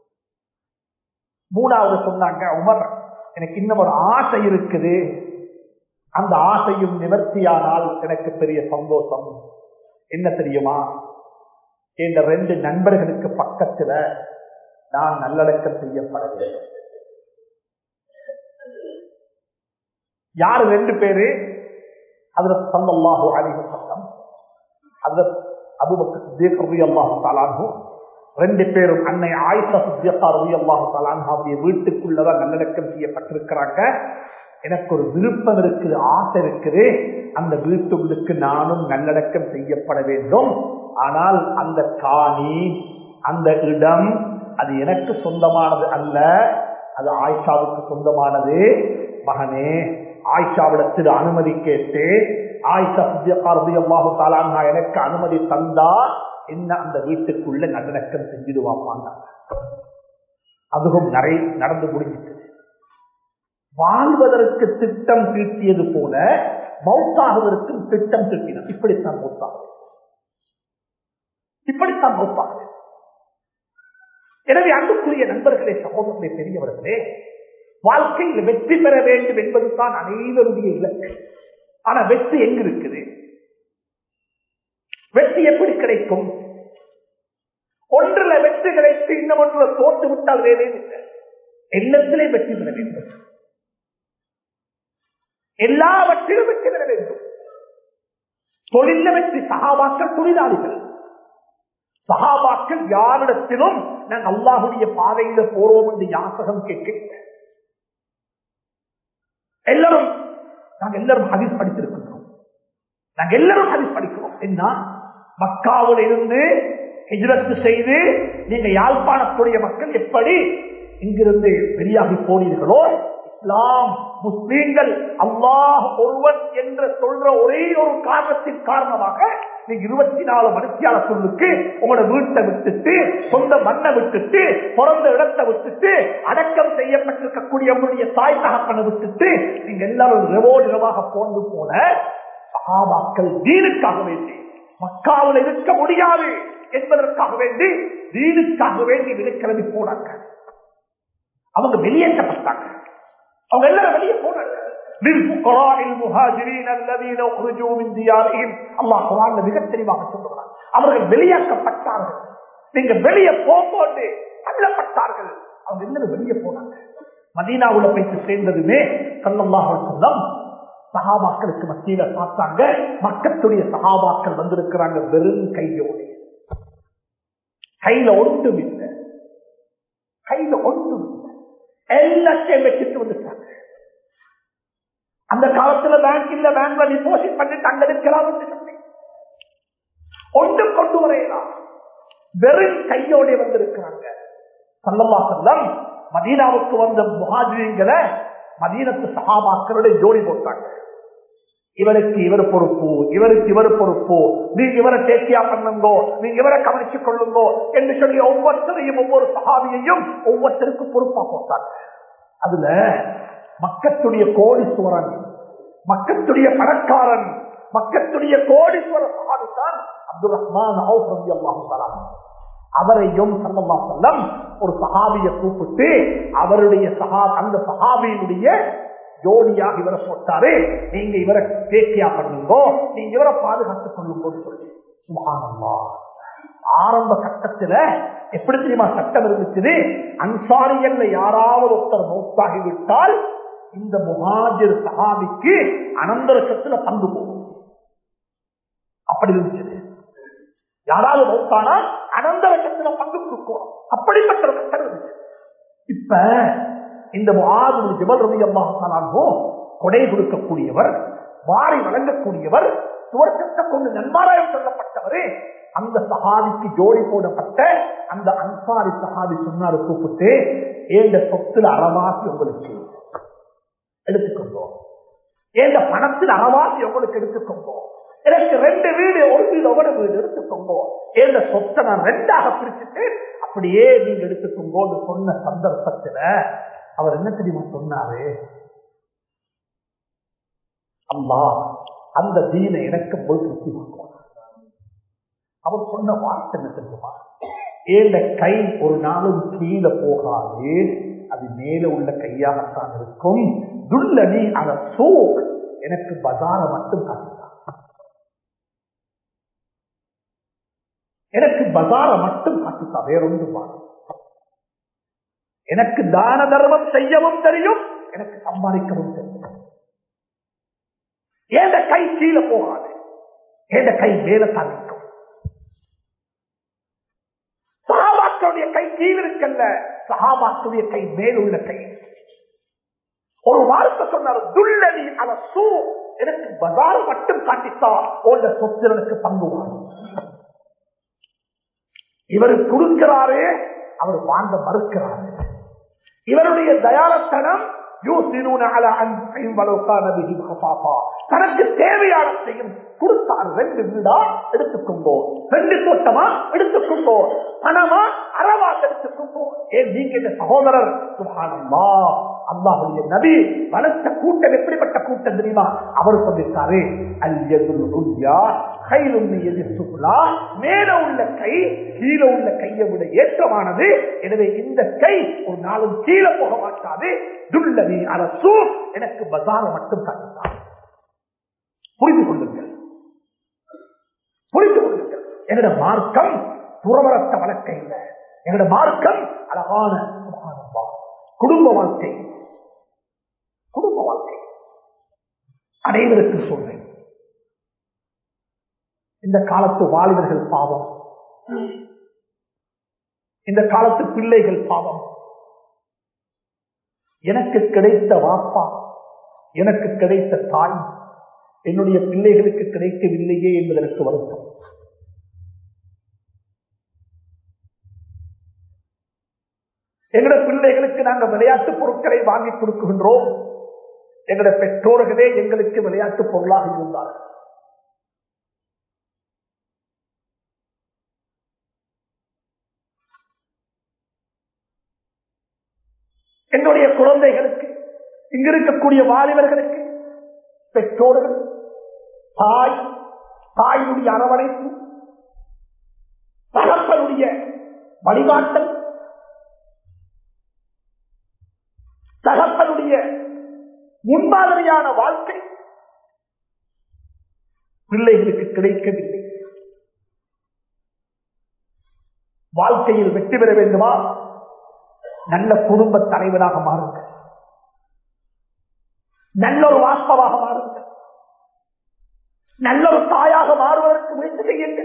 A: மூணாவது சொன்னாங்க உமர் எனக்கு இன்னும் ஒரு ஆசை இருக்குது அந்த ஆசையும் நிவர்த்தியானால் எனக்கு பெரிய சந்தோஷம் என்ன தெரியுமா இந்த ரெண்டு நண்பர்களுக்கு பக்கத்துல நான் நல்லடக்கம் செய்யப்பட வேண்டும் யாரு ரெண்டு பேரு அதுல சல்லாஹு அலிஹு சட்டம் அதுல அபுபக்கர் அல்லாஹு தாலாகும் ரெண்டு பேரும் அன்னை ஆயிஷா சுத்தியத்தா ரவி அல்லாஹு தாலான்ஹாவுடைய வீட்டுக்குள்ளதான் நல்லடக்கம் செய்யப்பட்டிருக்கிறாங்க எனக்கு ஒரு விருப்பம் இருக்குது ஆசை இருக்குது அந்த வீட்டுக்கு நானும் நல்லடக்கம் செய்யப்பட வேண்டும் ஆனால் அந்த காணி அந்த இடம் அது எனக்கு சொந்தமானது அல்ல அது ஆயிஷாவுக்கு சொந்தமானது மகனே ஆயிஷாவிடத்தில் அனுமதி கேட்டு ஆயிஷா சித்தியக்காரதியல்லாஹு தாலாங்கா எனக்கு அனுமதி தந்தா என்ன அந்த வீட்டுக்குள்ள நல்லடக்கம் செஞ்சிடுவாப்பாங்க அதுவும் நிறைய நடந்து முடிஞ்சிட்டு வாழ்வதற்கு திட்டம் தீட்டியது போல மௌத்தாகுவதற்கும் திட்டம் தீட்டினார் இப்படித்தான் மௌத்தாக இப்படித்தான் மௌத்தாக எனவே அன்புக்குரிய நண்பர்களே சகோதரர்களே பெரியவர்களே வாழ்க்கையில் வெற்றி பெற வேண்டும் என்பதுதான் அனைவருடைய இலக்கு ஆனா வெற்றி எங்க இருக்குது வெற்றி எப்படி கிடைக்கும் ஒன்றுல வெற்றி கிடைத்து இன்னும் ஒன்றுல தோற்று விட்டால் வேறே இல்லை எண்ணத்திலே வெற்றி பெற வேண்டும் எல்லாவற்றிலும் வெற்றி பெற வேண்டும் தொழில வெற்றி சகாபாக்கள் தொழிலாளிகள் சகாபாக்கள் யாரிடத்திலும் நான் அல்லாஹுடைய பாதையில போறோம் என்று யாசகம் கேட்க எல்லாரும் நாங்க எல்லாரும் ஹதீஸ் படித்திருக்கின்றோம் நாங்க எல்லாரும் ஹதீஸ் படிக்கிறோம் என்ன மக்காவில் இருந்து ஹிஜ்ரத்து செய்து நீங்க யாழ்ப்பாணத்துடைய மக்கள் எப்படி இங்கிருந்து வெளியாகி போனீர்களோ இஸ்லாம் முஸ்லீம்கள் அல்லாஹ் ஒருவன் என்று சொல்ற ஒரே ஒரு காரணத்தின் காரணமாக நீங்க இருபத்தி நாலு மணித்தியால சொல்லுக்கு உங்களோட வீட்டை விட்டுட்டு சொந்த மண்ணை விட்டுட்டு பிறந்த இடத்தை விட்டுட்டு அடக்கம் செய்யப்பட்டிருக்கக்கூடிய உங்களுடைய தாய் தகப்பனை விட்டுட்டு நீங்க எல்லாரும் இரவோ இரவாக போன்று போன சகாபாக்கள் தீனுக்காக வேண்டி மக்காவில் இருக்க முடியாது என்பதற்காக வேண்டி தீனுக்காக வேண்டி விழுக்கிழமை போனாங்க அவங்க வெளியேற்றப்பட்டாங்க அவங்க எல்லாரும் வெளியே போனாங்க للفقراء المهاجرين الذين اخرجوا من ديارهم அல்லாஹ் குர்ஆன்ல மிக தெளிவாக சொல்றான் அவர்கள் வெளியாக்கப்பட்டார்கள் நீங்க வெளியே போகும்போது தள்ளப்பட்டார்கள் அவங்க எல்லாரும் வெளியே போனாங்க மதீனாவுல போயிட்டு சேர்ந்ததுமே சல்லல்லாஹு சொல்லம் சஹாபாக்களுக்கு மத்தியில பார்த்தாங்க மக்களுடைய சஹாபாக்கள் வந்திருக்கிறாங்க வெறும் கையோடு கையில ஒன்றும் இல்லை கையில ஒன்றும் இல்லை எல்லாத்தையும் வச்சுட்டு வந்துட்டாங்க அந்த காலத்துல பேங்க் இல்ல பேங்க்ல டிபாசிட் பண்ணிட்டு அங்க இருக்கலாம் சொல்லி ஒன்றும் கொண்டு வரையலாம் வெறும் கையோட வந்திருக்கிறாங்க சல்லல்லா செல்லம் மதீனாவுக்கு வந்த முகாஜிங்களை மதீனத்து சகாபாக்களுடைய ஜோடி போட்டாங்க இவருக்கு இவர் பொறுப்பு இவருக்கு இவர் பொறுப்பு நீங்க இவரை தேக்கியா பண்ணுங்கோ நீங்க இவரை கவனிச்சுக் கொள்ளுங்கோ என்று சொல்லி ஒவ்வொருத்தரையும் ஒவ்வொரு சகாவியையும் ஒவ்வொருத்தருக்கும் பொறுப்பா போட்டாங்க அதுல மக்கத்துடைய கோடீஸ்வரன் மக்கத்துடைய பணக்காரன் மக்கத்துடைய கோடீஸ்வர சகாபித்தான் அப்துல் ரஹ்மான் அல்லாஹு அவரையும் சல்லல்லா செல்லம் ஒரு சஹாபிய கூப்பிட்டு அவருடைய சஹா அந்த சஹாபியினுடைய ஜோடியாக இவரை போட்டாரு நீங்க இவரை பேக்கியா பண்ணுங்கோ நீங்க இவரை பாதுகாத்துக் கொள்ளுங்கன்னு சொல்லி சுகானம்மா ஆரம்ப கட்டத்துல எப்படி தெரியுமா சட்டம் இருந்துச்சு அன்சாரியல்ல யாராவது ஒருத்தர் மௌத்தாகி விட்டால் இந்த முகாஜிர் சஹாபிக்கு அனந்தரசத்துல பங்கு போகும் அப்படி இருந்துச்சு யாராவது மௌத்தானா அனந்தரசத்துல பங்கு கொடுக்கும் அப்படிப்பட்ட ஒரு கட்டம் இருந்துச்சு இப்ப இந்த முகாது ஜபல் ரவி அல்லாஹாலோ கொடை கொடுக்கக்கூடியவர் வாரி வழங்கக்கூடியவர் சுவர்க்கத்தை கொண்டு நன்மாராயம் சொல்லப்பட்டவரே அந்த சஹாபிக்கு ஜோடி போடப்பட்ட அந்த அன்சாரி சஹாபி சொன்னாரு கூப்பிட்டு ஏந்த சொத்துல அறவாசி உங்களுக்கு எடுத்துக்கொண்டோம் ஏந்த பணத்தில் அறவாசி உங்களுக்கு எடுத்துக்கொண்டோம் எனக்கு ரெண்டு வீடு ஒரு வீடு ஒவ்வொரு வீடு எடுத்துக்கோங்க ஏந்த சொத்தை நான் ரெண்டாக பிரிச்சுட்டு அப்படியே நீங்க எடுத்துக்கோங்கன்னு சொன்ன சந்தர்ப்பத்துல அவர் என்ன தெரியுமா சொன்னாரு அம்மா அந்த தீனை எனக்கு போய் ருசிவாக்கும் அவர் சொன்ன வார்த்தை என்ன தெரியுமா ஏந்த கை ஒரு நாளும் கீழே போகாது அது மேல உள்ள கையாகத்தான் இருக்கும் துல்லனி அத சோக் எனக்கு பஜார மட்டும் காட்டினார் எனக்கு பஜார மட்டும் காட்டுத்தா வேறொன்று எனக்கு தான தர்மம் செய்யவும் தெரியும் எனக்கு சம்பாதிக்கவும் தெரியும் ஏந்த கை கீழே போகாது ஏந்த கை மேல தவிக்கும் சகாபாக்களுடைய கை கீழ் இருக்கல்ல சகாபாக்களுடைய கை மேலுள்ள கை ஒரு வார்த்தை சொன்னார் துல்லடி அத சூ எனக்கு பஜார் மட்டும் காட்டித்தா உள்ள சொத்து எனக்கு பங்கு வாங்கும் இவர் கொடுக்கிறாரே அவர் வாங்க மறுக்கிறாரு இவருடைய தயாலத்தனம் யூசினூன அலா அன்ஃபைன் வலோ கான பிஹி ஹஃபாஃபா. தனக்கு தேவையானதையும் கொடுத்தார் ரெண்டு வீடா எடுத்துக்கொண்டோ ரெண்டு தோட்டமா எடுத்துக்கொண்டோ பணமா அறவா எடுத்துக்கொண்டோ ஏன் நீங்க இந்த சகோதரர் சுபானம்மா அல்லாஹுடைய நபி வளர்த்த கூட்டம் எப்படிப்பட்ட கூட்டம் தெரியுமா அவர் சொல்லியிருக்காரு அல்யதுல் உல்யா கையில் எது சுகுலா மேல உள்ள கை கீழே உள்ள கையை விட ஏற்றமானது எனவே இந்த கை ஒரு நாளும் கீழே போக மாட்டாது துல்லவி அரசு எனக்கு பஜார மட்டும் காட்டுத்தான் புரிந்து கொள்ளுங்கள் புரிந்து கொள்ளுங்கள் என்னோட மார்க்கம் துறவரத்த வழக்கை இல்லை என்னோட மார்க்கம் அழகான சுப்ஹானல்லாஹ். குடும்ப வாழ்க்கை குடும்ப வாழ்க்கை அனைவருக்கு சொல்றேன் இந்த காலத்து வாலிபர்கள் பாவம் இந்த காலத்து பிள்ளைகள் பாவம் எனக்கு கிடைத்த வாப்பா எனக்கு கிடைத்த தாய் என்னுடைய பிள்ளைகளுக்கு கிடைக்கவில்லையே என்பதற்கு வருத்தம் எங்களுடைய பிள்ளைகளுக்கு நாங்கள் விளையாட்டு பொருட்களை வாங்கி கொடுக்குகின்றோம் எங்களுடைய பெற்றோர்களே எங்களுக்கு விளையாட்டு பொருளாக இருந்தார்கள் என்னுடைய குழந்தைகளுக்கு இங்க இருக்கக்கூடிய வாலிபர்களுக்கு பெற்றோர்கள் தாய் தாயினுடைய அரவணைப்பு தகப்பனுடைய வழிகாட்டல் தகப்பனுடைய முன்மாதிரியான வாழ்க்கை பிள்ளைகளுக்கு கிடைக்கவில்லை வாழ்க்கையில் வெற்றி பெற வேண்டுமா நல்ல குடும்ப தலைவராக மாறுங்கள் நல்ல ஒரு வாஸ்தவாக மாறுங்கள் நல்ல ஒரு தாயாக மாறுவதற்கு முயற்சி செய்யுங்கள்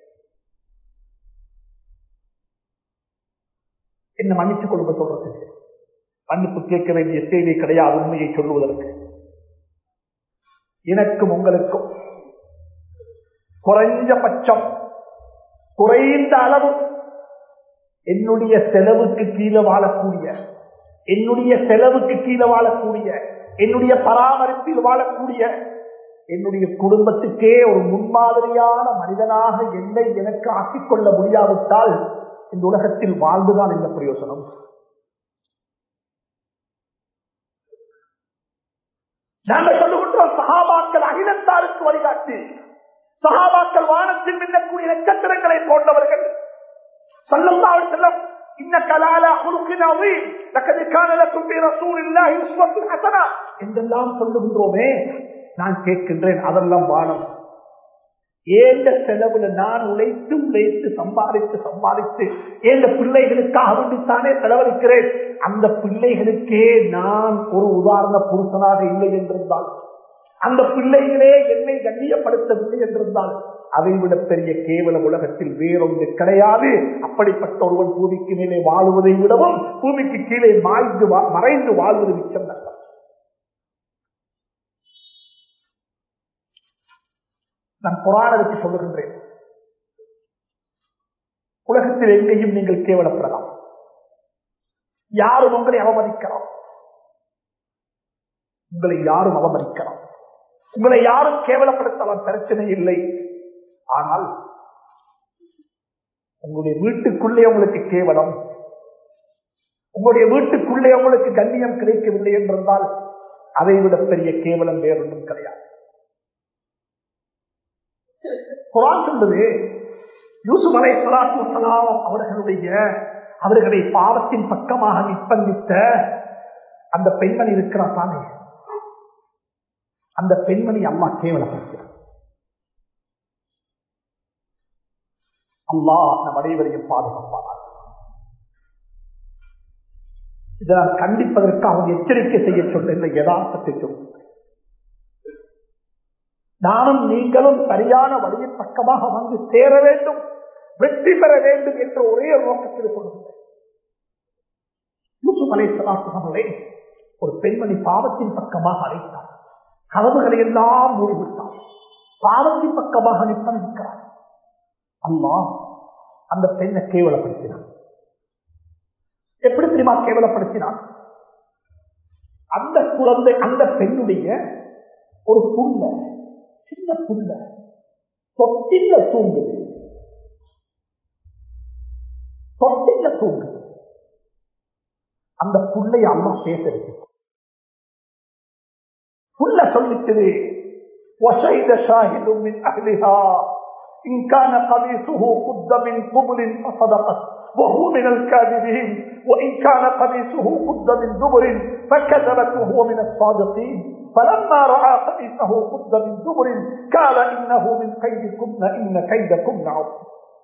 A: என்ன மன்னித்துக் கொடுக்க சொல்றது மன்னிப்பு கேட்க வேண்டிய தேவை கிடையாது உண்மையை சொல்லுவதற்கு எனக்கும் உங்களுக்கும் குறைஞ்சபட்சம் குறைந்த அளவு என்னுடைய செலவுக்கு கீழே வாழக்கூடிய என்னுடைய செலவுக்கு கீழே வாழக்கூடிய என்னுடைய பராமரிப்பில் வாழக்கூடிய என்னுடைய குடும்பத்துக்கே ஒரு முன்மாதிரியான மனிதனாக என்னை எனக்கு ஆக்கிக் கொள்ள முடியாவிட்டால் இந்த உலகத்தில் வாழ்ந்துதான் இந்த பிரயோசனம் நாங்கள் சொல்லுகின்றோம் சகாபாக்கள் அகிலத்தாருக்கு வழிகாட்டி சகாபாக்கள் வானத்தில் மின்னக்கூடிய நட்சத்திரங்களை போன்றவர்கள் சல்லல்லாஹு அலைஹி வஸல்லம் இன்னக லஅலா குலுகின் அதீம் லக்கத் கான லக்கும் ஃபீ ரசூலில்லாஹி உஸ்வத்துன் ஹஸனா என்றெல்லாம் சொல்லுகின்றோமே நான் கேட்கின்றேன் அதெல்லாம் வானம் ஏந்த செலவுல நான் உழைத்து உழைத்து சம்பாதித்து சம்பாதித்து ஏந்த பிள்ளைகளுக்காக வேண்டித்தானே செலவழிக்கிறேன் அந்த பிள்ளைகளுக்கே நான் ஒரு உதாரண புருஷனாக இல்லை என்றிருந்தால் அந்த பிள்ளைகளே என்னை கண்ணியப்படுத்தவில்லை என்றிருந்தால் அதை விட பெரிய கேவல உலகத்தில் வேறொன்று கிடையாது அப்படிப்பட்ட ஒருவன் பூமிக்கு மேலே வாழுவதை விடவும் பூமிக்கு கீழே மாய்ந்து வா- மறைந்து வாழ்வது மிச்சம் நல்லது நான் புராணருக்கு சொல்லுகின்றேன் உலகத்தில் எங்கேயும் நீங்கள் கேவலப்படலாம் யாரும் உங்களை அவமதிக்கலாம் உங்களை யாரும் அவமதிக்கலாம் உங்களை யாரும் கேவலப்படுத்தலாம் பிரச்சனை இல்லை ஆனால் உங்களுடைய வீட்டுக்குள்ளே உங்களுக்கு கேவலம் உங்களுடைய வீட்டுக்குள்ளே உங்களுக்கு கண்ணியம் கிடைக்கவில்லை என்றிருந்தால் அதை விட பெரிய கேவலம் வேறொன்றும் கிடையாது குரான் சொல்லுது யூசுப் அலை சலாத்து வசலாம் அவர்களுடைய அவர்களை பாவத்தின் பக்கமாக நிற்பந்தித்த அந்த பெண்மணி இருக்கிறா தானே அந்த பெண்மணி அம்மா கேவலப்படுகிறார் அல்லாஹ் நம் அனைவரையும் பாதுகாப்பானார் இதை நான் கண்டிப்பதற்கு அவன் எச்சரிக்கை செய்ய சொல்ல இந்த யதார்த்தத்தை சொல்லுங்கள் நானும் நீங்களும் சரியான வழியின் பக்கமாக வந்து சேர வேண்டும் வெற்றி பெற வேண்டும் என்ற ஒரே ஒரு நோக்கத்தில் கொள்ளுங்கள் யூசுப் அலை அவர்களே ஒரு பெண்மணி பாவத்தின் பக்கமாக அழைத்தார் கதவுகளை எல்லாம் மூடிவிட்டார் பாவத்தின் பக்கமாக நிற்பதிக்கிறார் அம்மா அந்த பெண்ணை கேவலப்படுத்தினார் எப்படி தெரியுமா கேவலப்படுத்தினார் அந்த குழந்தை அந்த பெண்ணுடைய ஒரு புள்ள சின்ன புள்ள தொட்டில தூங்குது தொட்டில தூங்குது அந்த புள்ளைய அம்மா பேசுறது புள்ள சொல்லிச்சது وشهد شاهد من أهلها إن كان قميصه قد من قبل فصدقت وهو من الكاذبين وإن كان قميصه قد من دبر فكذبت وهو من الصادقين فلما رأى قميصه قد من دبر قال إنه من كيدكن إن كيدكن عظيم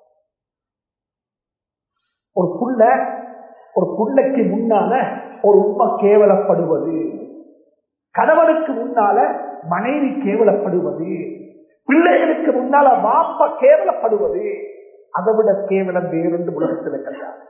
A: ஒரு புள்ள ஒரு புள்ளைக்கு முன்னால ஒரு உண்மை கேவலப்படுவது கணவனுக்கு முன்னால மனைவி கேவலப்படுவது பிள்ளைகளுக்கு முன்னால வாப்ப கேவலப்படுவது அதை விட கேவலம் வேறொன்று உலகத்தில் கிடையாது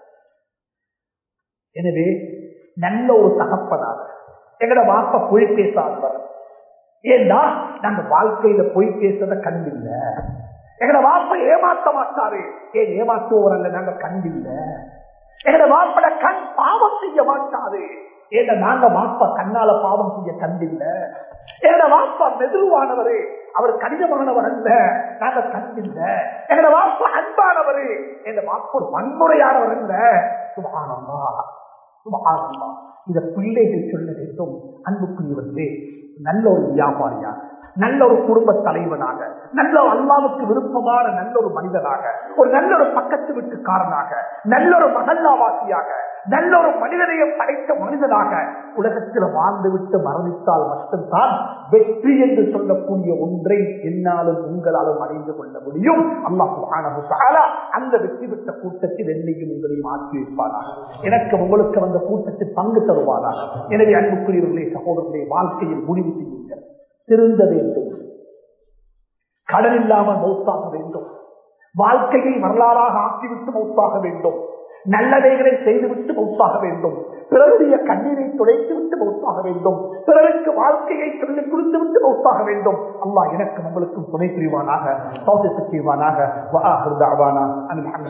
A: எனவே நல்ல ஒரு தகப்பனாக எங்கட வாப்ப பொய் பேசாதவர் ஏண்டா நாங்க வாழ்க்கையில பொய் பேசுறத கண்டில்ல எங்கட வாப்ப ஏமாத்த மாட்டாரு ஏன் ஏமாத்துவோர் அல்ல நாங்க கண்டில்ல எங்கட வாப்பட கண் பாவம் செய்ய மாட்டாரு ஏன்னா நாங்க வாப்பா கண்ணால பாவம் செய்ய கண்டில்ல எங்கட வாப்பா மெதுவானவரு அவர் கடினமானவர் அல்ல நாங்க கண்டில்ல எங்கட வாப்பா அன்பானவரு எங்க வாப்பா ஒரு வன்முறையானவர் அல்ல சுபானம்மா சுபானம்மா இந்த பிள்ளைகள் சொல்ல வேண்டும் அன்புக்குரியவர்களே நல்ல ஒரு வியாபாரியாக நல்ல ஒரு குடும்ப தலைவனாக நல்ல ஒரு அல்லாவுக்கு விருப்பமான நல்ல ஒரு மனிதனாக ஒரு நல்ல ஒரு பக்கத்து வீட்டுக்காரனாக நல்ல ஒரு மகல்லாவாசியாக நல்ல ஒரு மனிதனையும் படைத்த மனிதனாக உலகத்தில் வாழ்ந்துவிட்டு மரணித்தால் மட்டும்தான் வெற்றி என்று சொல்லக்கூடிய ஒன்றை என்னாலும் உங்களாலும் அடைந்து கொள்ள முடியும் அல்லாஹ் அந்த வெற்றி பெற்ற கூட்டத்தில் என்னையும் உங்களையும் ஆக்கி வைப்பாராக எனக்கு உங்களுக்கு அந்த கூட்டத்தில் பங்கு தருவாராக எனவே அன்புக்குரியவர்களே சகோதரர்களே வாழ்க்கையில் முடிவு செய்யுங்கள் திருந்த வேண்டும் கடன் இல்லாமல் மௌத்தாக வேண்டும் வாழ்க்கையை வரலாறாக ஆக்கிவிட்டு மௌத்தாக வேண்டும் நல்லவைகளை செய்துவிட்டு மௌத்தாக வேண்டும் பிறருடைய கண்ணீரை துடைத்து விட்டு மௌத்தாக வேண்டும் பிறருக்கு வாழ்க்கையை சொல்லிக் கொடுத்து விட்டு மௌத்தாக வேண்டும் அல்லாஹ் எனக்கு உங்களுக்கும் துணை புரிவானாக சௌதத்து செய்வானாக